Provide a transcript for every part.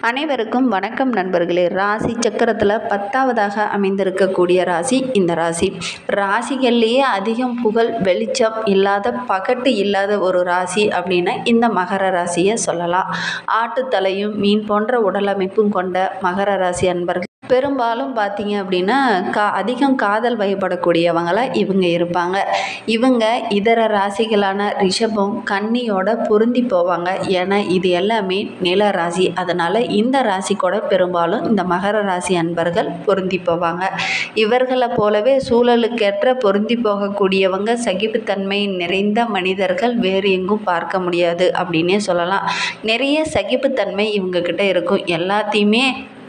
அனைவருக்கும் வணக்கம் நண்பர்களே ராசி சக்கரத்தில் பத்தாவதாக அமைந்திருக்கக்கூடிய ராசி இந்த ராசி ராசிகள்லேயே அதிகம் புகழ் வெளிச்சம் இல்லாத பகட்டு இல்லாத ஒரு ராசி அப்படின்னா இந்த மகர ராசியை சொல்லலாம் ஆட்டுத்தலையும் மீன் போன்ற உடலமைப்பும் கொண்ட மகர ராசி அன்பர்கள் பெரும்பாலும் பார்த்தீங்க அப்படின்னா கா அதிகம் காதல் வயப்படக்கூடியவங்களாக இவங்க இருப்பாங்க இவங்க இதர ராசிகளான ரிஷபம் கன்னியோட பொருந்தி போவாங்க ஏன்னா இது எல்லாமே நில ராசி அதனால் இந்த ராசி கூட பெரும்பாலும் இந்த மகர ராசி அன்பர்கள் பொருந்தி போவாங்க இவர்களை போலவே சூழலுக்கேற்ற பொருந்தி போகக்கூடியவங்க சகிப்புத்தன்மை நிறைந்த மனிதர்கள் வேறு எங்கும் பார்க்க முடியாது அப்படின்னே சொல்லலாம் நிறைய சகிப்புத்தன்மை இவங்கக்கிட்ட இருக்கும் எல்லாத்தையுமே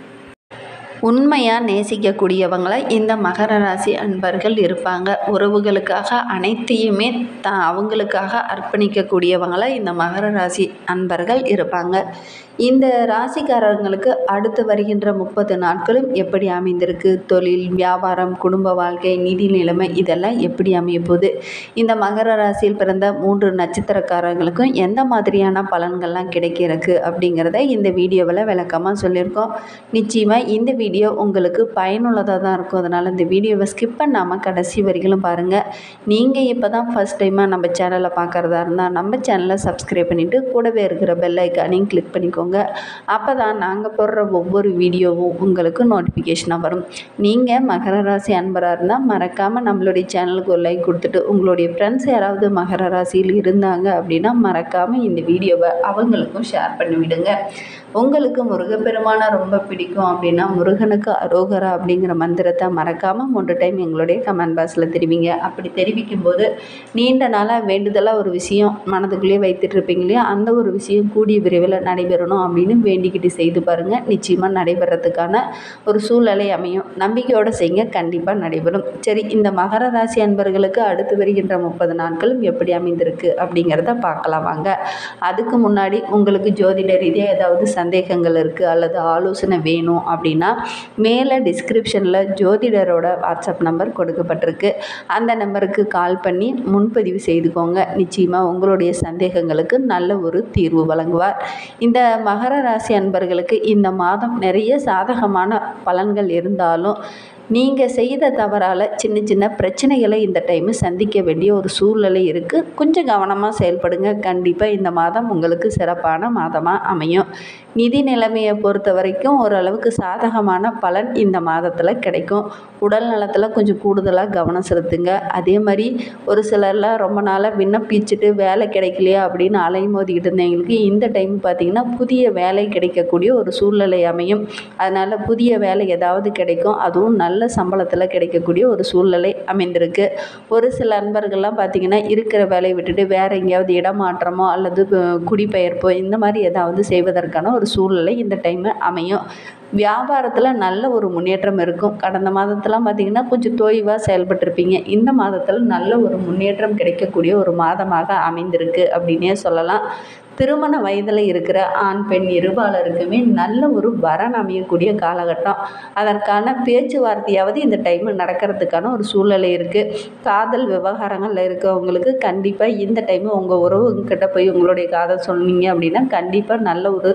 உண்மையாக நேசிக்கக்கூடியவங்கள இந்த மகர ராசி அன்பர்கள் இருப்பாங்க உறவுகளுக்காக அனைத்தையுமே த அவங்களுக்காக அர்ப்பணிக்கக்கூடியவங்கள இந்த மகர ராசி அன்பர்கள் இருப்பாங்க இந்த ராசிக்காரங்களுக்கு அடுத்து வருகின்ற முப்பது நாட்களும் எப்படி அமைந்திருக்கு தொழில் வியாபாரம் குடும்ப வாழ்க்கை நிதி நிலைமை இதெல்லாம் எப்படி அமைய போகுது இந்த மகர ராசியில் பிறந்த மூன்று நட்சத்திரக்காரங்களுக்கும் எந்த மாதிரியான பலன்கள்லாம் கிடைக்கிறதுக்கு அப்படிங்கிறத இந்த வீடியோவில் விளக்கமாக சொல்லியிருக்கோம் நிச்சயமாக இந்த வீடியோ உங்களுக்கு பயனுள்ளதாக தான் இருக்கும் அதனால் இந்த வீடியோவை ஸ்கிப் பண்ணாமல் கடைசி வரைக்கும் பாருங்கள் நீங்கள் இப்போ தான் ஃபஸ்ட் டைமாக நம்ம சேனலை பார்க்குறதா இருந்தால் நம்ம சேனலை சப்ஸ்கிரைப் பண்ணிவிட்டு கூடவே இருக்கிற பெல் ஐக்கானையும் கிளிக் பண்ணிக்கோங்க அப்போ தான் நாங்கள் போடுற ஒவ்வொரு வீடியோவும் உங்களுக்கு நோட்டிஃபிகேஷனாக வரும் நீங்கள் மகர ராசி அன்பராக இருந்தால் மறக்காமல் நம்மளுடைய சேனலுக்கு ஒரு லைக் கொடுத்துட்டு உங்களுடைய ஃப்ரெண்ட்ஸ் யாராவது மகர ராசியில் இருந்தாங்க அப்படின்னா மறக்காமல் இந்த வீடியோவை அவங்களுக்கும் ஷேர் பண்ணி விடுங்க உங்களுக்கு முருகப்பெருமானை ரொம்ப பிடிக்கும் அப்படின்னா முருகனுக்கு அரோகரா அப்படிங்கிற மந்திரத்தை மறக்காமல் மூன்று டைம் எங்களுடைய கமெண்ட் பாக்ஸில் தெரிவிங்க அப்படி தெரிவிக்கும் போது நீண்ட நாளாக வேண்டுதலாக ஒரு விஷயம் மனதுக்குள்ளேயே வைத்துட்டு இருப்பீங்க இல்லையா அந்த ஒரு விஷயம் கூடிய விரைவில் நடைபெறணும் அப்படின்னு வேண்டிக்கிட்டு செய்து பாருங்கள் நிச்சயமாக நடைபெறத்துக்கான ஒரு சூழ்நிலை அமையும் நம்பிக்கையோடு செய்யுங்க கண்டிப்பாக நடைபெறும் சரி இந்த மகர ராசி அன்பர்களுக்கு அடுத்து வருகின்ற முப்பது நாட்களும் எப்படி அமைந்திருக்கு அப்படிங்கிறத பார்க்கலாம் வாங்க அதுக்கு முன்னாடி உங்களுக்கு ஜோதிட ரீதியாக ஏதாவது சந்தேகங்கள் இருக்குது அல்லது ஆலோசனை வேணும் அப்படின்னா மேலே டிஸ்கிரிப்ஷனில் ஜோதிடரோட வாட்ஸ்அப் நம்பர் கொடுக்கப்பட்டிருக்கு அந்த நம்பருக்கு கால் பண்ணி முன்பதிவு செய்துக்கோங்க நிச்சயமாக உங்களுடைய சந்தேகங்களுக்கு நல்ல ஒரு தீர்வு வழங்குவார் இந்த மகர ராசி அன்பர்களுக்கு இந்த மாதம் நிறைய சாதகமான பலன்கள் இருந்தாலும் நீங்கள் செய்த தவறால் சின்ன சின்ன பிரச்சனைகளை இந்த டைமு சந்திக்க வேண்டிய ஒரு சூழ்நிலை இருக்குது கொஞ்சம் கவனமாக செயல்படுங்க கண்டிப்பாக இந்த மாதம் உங்களுக்கு சிறப்பான மாதமாக அமையும் நிதி நிலைமையை பொறுத்த வரைக்கும் ஓரளவுக்கு சாதகமான பலன் இந்த மாதத்தில் கிடைக்கும் உடல் நலத்தில் கொஞ்சம் கூடுதலாக கவனம் செலுத்துங்க அதே மாதிரி ஒரு சிலர்லாம் ரொம்ப நாளாக விண்ணப்பிச்சுட்டு வேலை கிடைக்கலையா அப்படின்னு அலைமோதிக்கிட்டு இருந்தவங்களுக்கு இந்த டைம் பார்த்திங்கன்னா புதிய வேலை கிடைக்கக்கூடிய ஒரு சூழ்நிலை அமையும் அதனால் புதிய வேலை ஏதாவது கிடைக்கும் அதுவும் நல்ல சம்பளத்தில் கிடைக்கக்கூடிய ஒரு சூழ்நிலை அமைந்திருக்கு ஒரு சில நண்பர்கள்லாம் பார்த்திங்கன்னா இருக்கிற வேலையை விட்டுட்டு வேறு எங்கேயாவது இடமாற்றமோ அல்லது குடிபெயர்ப்போ இந்த மாதிரி ஏதாவது செய்வதற்கான ஒரு சூழ்நிலை இந்த டைமு அமையும் வியாபாரத்தில் நல்ல ஒரு முன்னேற்றம் இருக்கும் கடந்த மாதத்தெலாம் பார்த்திங்கன்னா கொஞ்சம் தொய்வாக செயல்பட்டிருப்பீங்க இந்த மாதத்தில் நல்ல ஒரு முன்னேற்றம் கிடைக்கக்கூடிய ஒரு மாதமாக அமைந்திருக்கு அப்படின்னே சொல்லலாம் திருமண வயதில் இருக்கிற ஆண் பெண் இருபாலருக்குமே நல்ல ஒரு வரன் அமையக்கூடிய காலகட்டம் அதற்கான பேச்சுவார்த்தையாவது இந்த டைம் நடக்கிறதுக்கான ஒரு சூழ்நிலை இருக்குது காதல் விவகாரங்களில் இருக்கவங்களுக்கு கண்டிப்பாக இந்த டைமு உங்கள் உறவுங்கிட்ட போய் உங்களுடைய காதல் சொன்னீங்க அப்படின்னா கண்டிப்பாக நல்ல ஒரு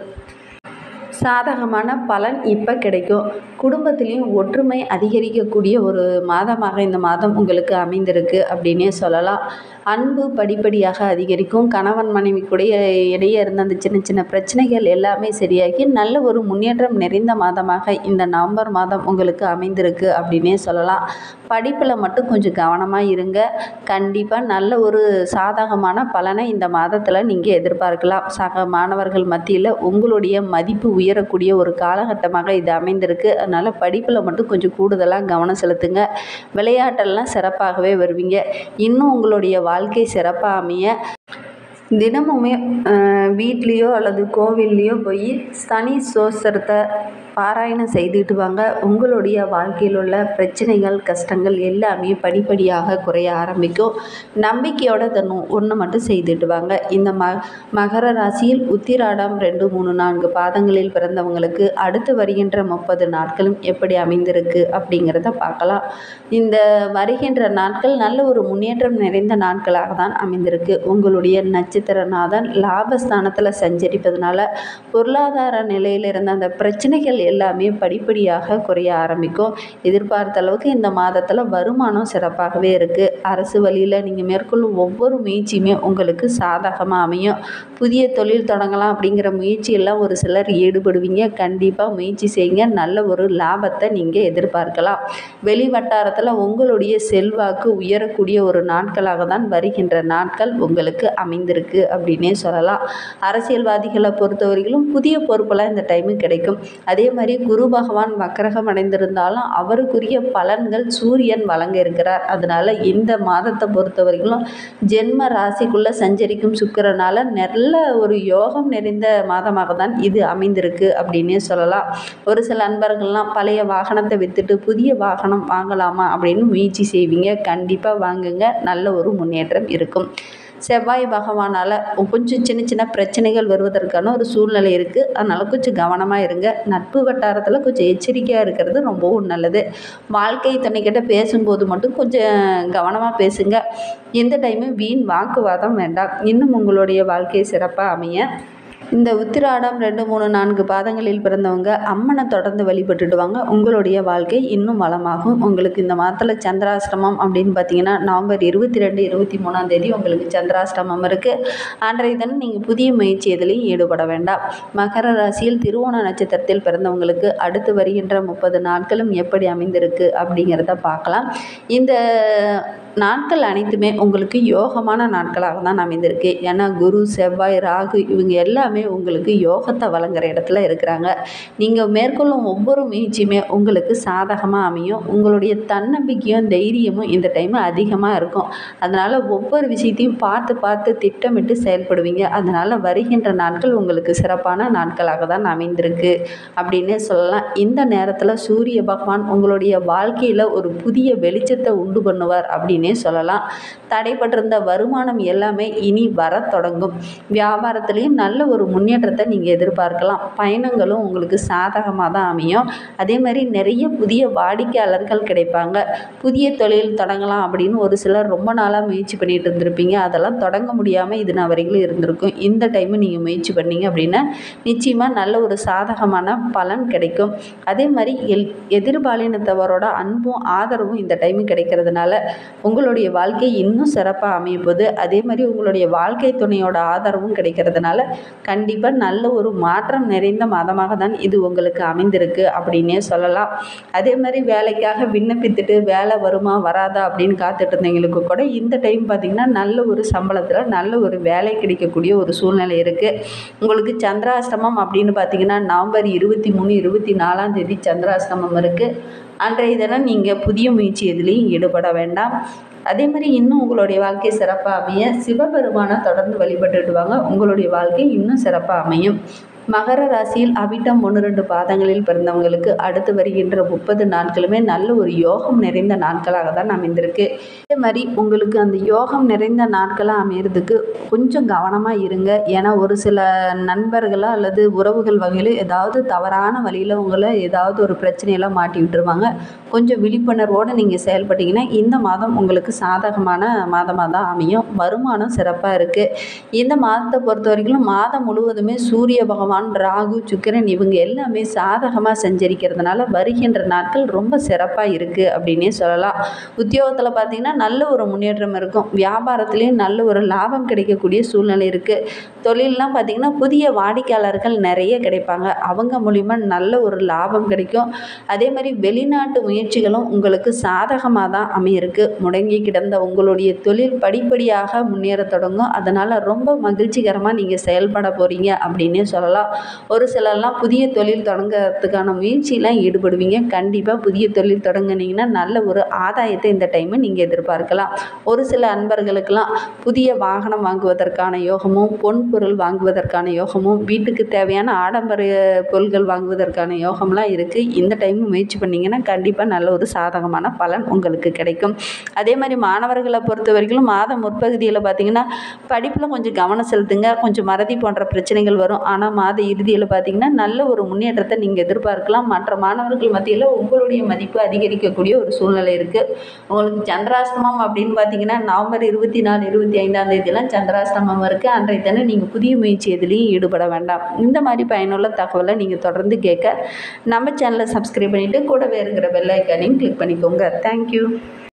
சாதகமான பலன் இப்போ கிடைக்கும் குடும்பத்துலேயும் ஒற்றுமை அதிகரிக்கக்கூடிய ஒரு மாதமாக இந்த மாதம் உங்களுக்கு அமைந்திருக்கு அப்படின்னே சொல்லலாம் அன்பு படிப்படியாக அதிகரிக்கும் கணவன் மனைவி கூட இடையே இருந்த அந்த சின்ன சின்ன பிரச்சனைகள் எல்லாமே சரியாகி நல்ல ஒரு முன்னேற்றம் நிறைந்த மாதமாக இந்த நவம்பர் மாதம் உங்களுக்கு அமைந்திருக்கு அப்படின்னே சொல்லலாம் படிப்பில் மட்டும் கொஞ்சம் கவனமாக இருங்க கண்டிப்பாக நல்ல ஒரு சாதகமான பலனை இந்த மாதத்தில் நீங்கள் எதிர்பார்க்கலாம் சக மாணவர்கள் மத்தியில் உங்களுடைய மதிப்பு உயரக்கூடிய ஒரு காலகட்டமாக இது அமைந்திருக்கு அதனால் படிப்பில் மட்டும் கொஞ்சம் கூடுதலாக கவனம் செலுத்துங்க விளையாட்டெல்லாம் சிறப்பாகவே வருவீங்க இன்னும் உங்களுடைய வாழ்க்கை சிறப்பாக அமைய தினமுமே வீட்லேயோ அல்லது கோவில்லையோ போய் சனி சோஸ்திரத்தை பாராயணம் செய்துட்டு வாங்க உங்களுடைய வாழ்க்கையில் உள்ள பிரச்சனைகள் கஷ்டங்கள் எல்லாமே படிப்படியாக குறைய ஆரம்பிக்கும் நம்பிக்கையோட தன்னும் ஒன்று மட்டும் செய்துட்டு வாங்க இந்த ம மகர ராசியில் உத்திராடம் ரெண்டு மூணு நான்கு பாதங்களில் பிறந்தவங்களுக்கு அடுத்து வருகின்ற முப்பது நாட்களும் எப்படி அமைந்திருக்கு அப்படிங்கிறத பார்க்கலாம் இந்த வருகின்ற நாட்கள் நல்ல ஒரு முன்னேற்றம் நிறைந்த நாட்களாக தான் அமைந்திருக்கு உங்களுடைய நட்சத்திர நட்சத்திரநாதன் லாபஸ்தானத்தில் சஞ்சரிப்பதனால பொருளாதார நிலையில் இருந்த அந்த பிரச்சனைகள் எல்லாமே படிப்படியாக குறைய ஆரம்பிக்கும் எதிர்பார்த்த அளவுக்கு இந்த மாதத்தில் வருமானம் சிறப்பாகவே இருக்குது அரசு வழியில் நீங்கள் மேற்கொள்ளும் ஒவ்வொரு முயற்சியுமே உங்களுக்கு சாதகமாக அமையும் புதிய தொழில் தொடங்கலாம் அப்படிங்கிற முயற்சியெல்லாம் ஒரு சிலர் ஈடுபடுவீங்க கண்டிப்பாக முயற்சி செய்யுங்க நல்ல ஒரு லாபத்தை நீங்கள் எதிர்பார்க்கலாம் வெளி வட்டாரத்தில் உங்களுடைய செல்வாக்கு உயரக்கூடிய ஒரு நாட்களாக தான் வருகின்ற நாட்கள் உங்களுக்கு அமைந்திருக்கு அப்படின்னே சொல்லலாம் அரசியல்வாதிகளை பொறுத்தவரையிலும் புதிய பொறுப்பெல்லாம் இந்த டைமு கிடைக்கும் அதே மாதிரி குரு பகவான் வக்கரகம் அடைந்திருந்தாலும் அவருக்குரிய பலன்கள் சூரியன் வழங்க இருக்கிறார் அதனால் இந்த மாதத்தை பொறுத்தவரைக்கும் ஜென்ம ராசிக்குள்ளே சஞ்சரிக்கும் சுக்கிரனால நல்ல ஒரு யோகம் நிறைந்த மாதமாக தான் இது அமைந்திருக்கு அப்படின்னே சொல்லலாம் ஒரு சில அன்பர்கள்லாம் பழைய வாகனத்தை விற்றுட்டு புதிய வாகனம் வாங்கலாமா அப்படின்னு முயற்சி செய்வீங்க கண்டிப்பாக வாங்குங்க நல்ல ஒரு முன்னேற்றம் இருக்கும் செவ்வாய் பகவானால் கொஞ்சம் சின்ன சின்ன பிரச்சனைகள் வருவதற்கான ஒரு சூழ்நிலை இருக்குது அதனால் கொஞ்சம் கவனமாக இருங்க நட்பு வட்டாரத்தில் கொஞ்சம் எச்சரிக்கையாக இருக்கிறது ரொம்பவும் நல்லது வாழ்க்கை துணைக்கிட்ட பேசும்போது மட்டும் கொஞ்சம் கவனமாக பேசுங்க எந்த டைமும் வீண் வாக்குவாதம் வேண்டாம் இன்னும் உங்களுடைய வாழ்க்கை சிறப்பாக அமைய இந்த உத்திராடம் ரெண்டு மூணு நான்கு பாதங்களில் பிறந்தவங்க அம்மனை தொடர்ந்து வழிபட்டுட்டு வாங்க உங்களுடைய வாழ்க்கை இன்னும் வளமாகும் உங்களுக்கு இந்த மாதத்தில் சந்திராஷ்டமம் அப்படின்னு பார்த்தீங்கன்னா நவம்பர் இருபத்தி ரெண்டு இருபத்தி மூணாம் தேதி உங்களுக்கு சந்திராஷ்டமம் இருக்குது அன்றைய தினம் நீங்கள் புதிய முயற்சி எதுலையும் ஈடுபட வேண்டாம் மகர ராசியில் திருவோண நட்சத்திரத்தில் பிறந்தவங்களுக்கு அடுத்து வருகின்ற முப்பது நாட்களும் எப்படி அமைந்திருக்கு அப்படிங்கிறத பார்க்கலாம் இந்த நாட்கள் அனைத்துமே உங்களுக்கு யோகமான நாட்களாக தான் அமைந்திருக்கு ஏன்னா குரு செவ்வாய் ராகு இவங்க எல்லாமே உங்களுக்கு யோகத்தை வழங்குற இடத்துல இருக்கிறாங்க நீங்கள் மேற்கொள்ளும் ஒவ்வொரு முயற்சியுமே உங்களுக்கு சாதகமாக அமையும் உங்களுடைய தன்னம்பிக்கையும் தைரியமும் இந்த டைம் அதிகமாக இருக்கும் அதனால் ஒவ்வொரு விஷயத்தையும் பார்த்து பார்த்து திட்டமிட்டு செயல்படுவீங்க அதனால் வருகின்ற நாட்கள் உங்களுக்கு சிறப்பான நாட்களாக தான் அமைந்திருக்கு அப்படின்னு சொல்லலாம் இந்த நேரத்தில் சூரிய பகவான் உங்களுடைய வாழ்க்கையில் ஒரு புதிய வெளிச்சத்தை உண்டு பண்ணுவார் அப்படின்னே சொல்லலாம் தடைப்பட்டிருந்த வருமானம் எல்லாமே இனி வர தொடங்கும் வியாபாரத்துலேயும் நல்ல ஒரு முன்னேற்றத்தை நீங்கள் எதிர்பார்க்கலாம் பயணங்களும் உங்களுக்கு சாதகமாக தான் அமையும் அதே மாதிரி நிறைய புதிய வாடிக்கையாளர்கள் கிடைப்பாங்க புதிய தொழில் தொடங்கலாம் அப்படின்னு ஒரு சிலர் ரொம்ப நாளாக முயற்சி பண்ணிட்டு இருந்திருப்பீங்க அதெல்லாம் தொடங்க முடியாமல் இது நான் வரைக்கும் இருந்திருக்கும் இந்த டைமு நீங்கள் முயற்சி பண்ணீங்க அப்படின்னா நிச்சயமாக நல்ல ஒரு சாதகமான பலன் கிடைக்கும் அதே மாதிரி எல் எதிர்பாலினத்தவரோட அன்பும் ஆதரவும் இந்த டைமு கிடைக்கிறதுனால உங்களுடைய வாழ்க்கை இன்னும் சிறப்பாக அமையப்போகுது அதே மாதிரி உங்களுடைய வாழ்க்கை துணையோட ஆதரவும் கிடைக்கிறதுனால கண்டிப்பாக நல்ல ஒரு மாற்றம் நிறைந்த மாதமாக தான் இது உங்களுக்கு அமைந்திருக்கு அப்படின்னே சொல்லலாம் அதே மாதிரி வேலைக்காக விண்ணப்பித்துட்டு வேலை வருமா வராதா அப்படின்னு காத்துட்டு இருந்தவங்களுக்கு கூட இந்த டைம் பார்த்திங்கன்னா நல்ல ஒரு சம்பளத்தில் நல்ல ஒரு வேலை கிடைக்கக்கூடிய ஒரு சூழ்நிலை இருக்குது உங்களுக்கு சந்திராஷ்டமம் அப்படின்னு பார்த்தீங்கன்னா நவம்பர் இருபத்தி மூணு இருபத்தி நாலாம் தேதி சந்திராஷ்டமம் இருக்குது அன்றைய தினம் நீங்கள் புதிய முயற்சி எதுலேயும் ஈடுபட வேண்டாம் அதே மாதிரி இன்னும் உங்களுடைய வாழ்க்கை சிறப்பாக அமைய சிவபெருமானை தொடர்ந்து வழிபட்டுட்டு வாங்க உங்களுடைய வாழ்க்கை இன்னும் சிறப்பாக அமையும் மகர ராசியில் அவிட்டம் ஒன்று ரெண்டு பாதங்களில் பிறந்தவங்களுக்கு அடுத்து வருகின்ற முப்பது நாட்களுமே நல்ல ஒரு யோகம் நிறைந்த நாட்களாக தான் அமைந்திருக்கு அதே மாதிரி உங்களுக்கு அந்த யோகம் நிறைந்த நாட்களாக அமையிறதுக்கு கொஞ்சம் கவனமாக இருங்க ஏன்னா ஒரு சில நண்பர்களோ அல்லது உறவுகள் வகையில் ஏதாவது தவறான வழியில் உங்களை ஏதாவது ஒரு பிரச்சனையெல்லாம் மாட்டி விட்டுருவாங்க கொஞ்சம் விழிப்புணர்வோடு நீங்கள் செயல்பட்டீங்கன்னா இந்த மாதம் உங்களுக்கு சாதகமான மாதமாக தான் அமையும் வருமானம் சிறப்பாக இருக்குது இந்த மாதத்தை பொறுத்த வரைக்கும் மாதம் முழுவதுமே சூரிய பகவான் ராகு சுக்கிரன் இவங்க எல்லாமே சாதகமாக சஞ்சரிக்கிறதுனால வருகின்ற நாட்கள் ரொம்ப சிறப்பாக இருக்குது அப்படின்னே சொல்லலாம் உத்தியோகத்தில் பார்த்தீங்கன்னா நல்ல ஒரு முன்னேற்றம் இருக்கும் வியாபாரத்துலேயும் நல்ல ஒரு லாபம் கிடைக்கக்கூடிய சூழ்நிலை இருக்குது தொழிலெலாம் பார்த்திங்கன்னா புதிய வாடிக்கையாளர்கள் நிறைய கிடைப்பாங்க அவங்க மூலிமா நல்ல ஒரு லாபம் கிடைக்கும் அதே மாதிரி வெளிநாட்டு முயற்சிகளும் உங்களுக்கு சாதகமாக தான் அமையிருக்கு முடங்கி கிடந்த உங்களுடைய தொழில் படிப்படியாக முன்னேற தொடங்கும் அதனால் ரொம்ப மகிழ்ச்சிகரமாக நீங்கள் செயல்பட போகிறீங்க அப்படின்னே சொல்லலாம் ஒரு சிலர்லாம் புதிய தொழில் தொடங்குறதுக்கான முயற்சியெலாம் ஈடுபடுவீங்க கண்டிப்பாக புதிய தொழில் தொடங்குனீங்கன்னா நல்ல ஒரு ஆதாயத்தை இந்த டைமு நீங்கள் எதிர்பார்க்கலாம் ஒரு சில அன்பர்களுக்கெல்லாம் புதிய வாகனம் வாங்குவதற்கான யோகமும் பொன் பொருள் வாங்குவதற்கான யோகமும் வீட்டுக்கு தேவையான ஆடம்பர பொருள்கள் வாங்குவதற்கான யோகம்லாம் இருக்குது இந்த டைம் முயற்சி பண்ணிங்கன்னா கண்டிப்பாக நல்ல ஒரு சாதகமான பலன் உங்களுக்கு கிடைக்கும் அதே மாதிரி மாணவர்களை பொறுத்த வரைக்கும் மாதம் முற்பகுதியில் பார்த்திங்கன்னா படிப்பில் கொஞ்சம் கவனம் செலுத்துங்க கொஞ்சம் மறதி போன்ற பிரச்சனைகள் வரும் ஆனால் மாத மாத இறுதியில் பார்த்திங்கன்னா நல்ல ஒரு முன்னேற்றத்தை நீங்கள் எதிர்பார்க்கலாம் மற்ற மாணவர்கள் மத்தியில் உங்களுடைய மதிப்பு அதிகரிக்கக்கூடிய ஒரு சூழ்நிலை இருக்குது உங்களுக்கு சந்திராஷ்டமம் அப்படின்னு பார்த்தீங்கன்னா நவம்பர் இருபத்தி நாலு இருபத்தி ஐந்தாம் தேதியெல்லாம் சந்திராஷ்டமம் இருக்குது அன்றைய தினம் நீங்கள் புதிய முயற்சி எதுலேயும் ஈடுபட வேண்டாம் இந்த மாதிரி பயனுள்ள தகவலை நீங்கள் தொடர்ந்து கேட்க நம்ம சேனலை சப்ஸ்கிரைப் பண்ணிவிட்டு கூடவே இருக்கிற பெல் ஐக்கானையும் கிளிக் பண்ணிக்கோங்க தேங்க்யூ